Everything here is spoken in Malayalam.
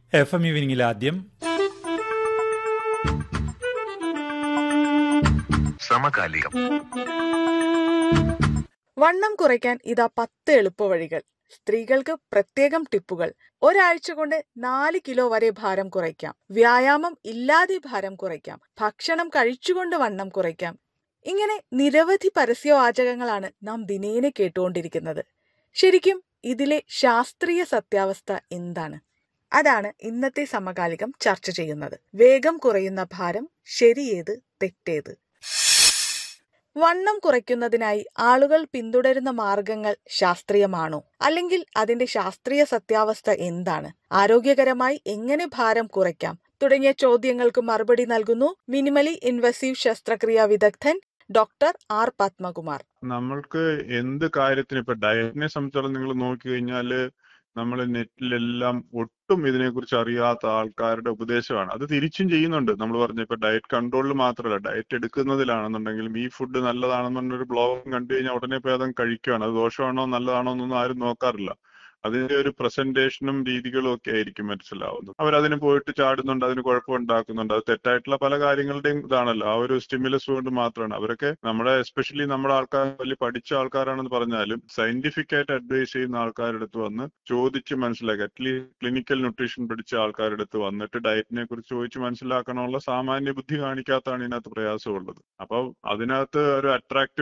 എഫ് എം ഈവനിങ്ങിൽ ആദ്യം സമകാലികം വണ്ണം കുറയ്ക്കാൻ ഇതാ പത്ത് എളുപ്പവഴികൾ സ്ത്രീകൾക്ക് പ്രത്യേകം ടിപ്പുകൾ ഒരാഴ്ച കൊണ്ട് നാല് കിലോ വരെ ഭാരം കുറയ്ക്കാം വ്യായാമം ഇല്ലാതെ ഭാരം കുറയ്ക്കാം ഭക്ഷണം കഴിച്ചുകൊണ്ട് വണ്ണം കുറയ്ക്കാം ഇങ്ങനെ നിരവധി പരസ്യവാചകങ്ങളാണ് നാം ദിനേന കേട്ടുകൊണ്ടിരിക്കുന്നത് ശരിക്കും ഇതിലെ ശാസ്ത്രീയ സത്യാവസ്ഥ എന്താണ് അതാണ് ഇന്നത്തെ സമകാലികം ചർച്ച ചെയ്യുന്നത് വേഗം കുറയുന്ന ഭാരം ശരിയേത് തെറ്റേത് വണ്ണം കുറയ്ക്കുന്നതിനായി ആളുകൾ പിന്തുടരുന്ന മാർഗങ്ങൾ ശാസ്ത്രീയമാണോ അല്ലെങ്കിൽ അതിന്റെ ശാസ്ത്രീയ സത്യാവസ്ഥ എന്താണ് ആരോഗ്യകരമായി എങ്ങനെ ഭാരം കുറയ്ക്കാം തുടങ്ങിയ ചോദ്യങ്ങൾക്ക് മറുപടി നൽകുന്നു മിനിമലി ഇൻവസീവ് ശസ്ത്രക്രിയാ വിദഗ്ധൻ ഡോക്ടർ ആർ പത്മകുമാർ നമ്മൾക്ക് എന്ത് കാര്യത്തിന് ഇപ്പൊ ഡയറ്റിനെ സംബന്ധിച്ചോളം നിങ്ങൾ നോക്കി കഴിഞ്ഞാല് നമ്മൾ നെറ്റിലെല്ലാം ഒട്ടും ഇതിനെക്കുറിച്ച് അറിയാത്ത ആൾക്കാരുടെ ഉപദേശമാണ് അത് തിരിച്ചും ചെയ്യുന്നുണ്ട് നമ്മൾ പറഞ്ഞ ഇപ്പൊ ഡയറ്റ് കൺട്രോളിൽ മാത്രമല്ല ഡയറ്റ് എടുക്കുന്നതിലാണെന്നുണ്ടെങ്കിലും ഈ ഫുഡ് നല്ലതാണെന്നുള്ളൊരു ബ്ലോഗ് കണ്ടു കഴിഞ്ഞാൽ ഉടനെ പോയി അതങ്ങ് കഴിക്കുകയാണ് അത് ദോഷമാണോ നല്ലതാണോ എന്നൊന്നും ആരും നോക്കാറില്ല അതിന്റെ ഒരു പ്രസന്റേഷനും രീതികളും ഒക്കെ ആയിരിക്കും മനസ്സിലാവുന്നത് അവരതിന് പോയിട്ട് ചാടുന്നുണ്ട് അതിന് കുഴപ്പമുണ്ടാക്കുന്നുണ്ട് അത് തെറ്റായിട്ടുള്ള പല കാര്യങ്ങളുടെയും ഇതാണല്ലോ ആ ഒരു സ്റ്റിമുലസ് കൊണ്ട് മാത്രമാണ് അവരൊക്കെ നമ്മുടെ എസ്പെഷ്യലി നമ്മുടെ ആൾക്കാർ വലിയ പഠിച്ച ആൾക്കാരാണെന്ന് പറഞ്ഞാലും സയന്റിഫിക് ആയിട്ട് അഡ്വൈസ് ചെയ്യുന്ന ആൾക്കാരുടെ അടുത്ത് വന്ന് ചോദിച്ച് മനസ്സിലാക്കി അറ്റ്ലീസ്റ്റ് ക്ലിനിക്കൽ ന്യൂട്രീഷൻ പഠിച്ച ആൾക്കാരുടെ അടുത്ത് വന്നിട്ട് ഡയറ്റിനെ കുറിച്ച് ചോദിച്ച് മനസ്സിലാക്കണമുള്ള സാമാന്യ ബുദ്ധി കാണിക്കാത്തതാണ് ഇതിനകത്ത് പ്രയാസമുള്ളത് അപ്പോൾ അതിനകത്ത് ഒരു അട്രാക്റ്റീവ്